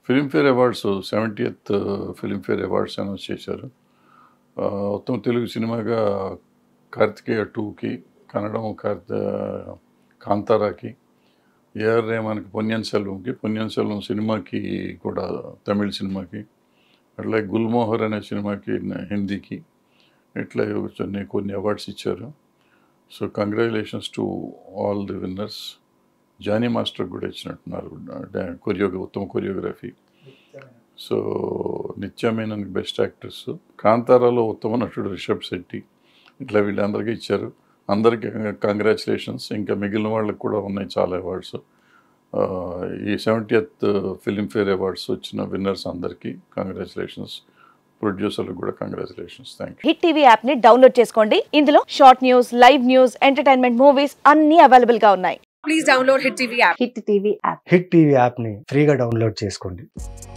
Filmfare awards seventieth Filmfare awards announce చేశారు ఆ, మొత్తం తెలుగు సినిమాగా కార్తికేయ టూకి కన్నడం కార్త కాంతారాకి ఏఆర్ రేమాన్కి పొన్నియన్ సెల్వంకి పొన్నియన్ సెల్వం సినిమాకి కూడా తమిళ సినిమాకి అట్లాగే గుల్మోహర్ అనే సినిమాకి న- హిందీకి ఇట్లా కొన్ని కొన్ని అవార్డ్స్ ఇచ్చారు so congratulations to all the winners Jani master కూడా ఇచ్చినట్టున్నారు డా- కొరియోగ్ర ఉత్తమ choreography so Nithya Menen best actors కాంతారాలో ఉత్తమ నటుడు రిషబ్ శెట్టి ఇట్లా వీళ్ళందరికీ ఇచ్చారు అందరికీ కంగ్రాచులేషన్స్ ఇంకా మిగిలిన వాళ్ళకి కూడా ఉన్నాయి చాలా అవార్డ్స్ ఈ సెవెంటీయత్ ఫిలింఫేర్ అవార్డ్స్ వచ్చిన విన్నర్స్ అందరికీ కంగ్రాచులేషన్స్ ప్రొడ్యూసర్లకు కూడా congratulations thank you Hit TV app ని డౌన్లోడ్ చేసుకోండి ఇందులో short news live news entertainment movies అన్ని అవైలబుల్ గా ఉన్నాయి please download Hit TV app. Hit TV app Hit TV యాప్ని ఫ్రీగా డౌన్లోడ్ చేసుకోండి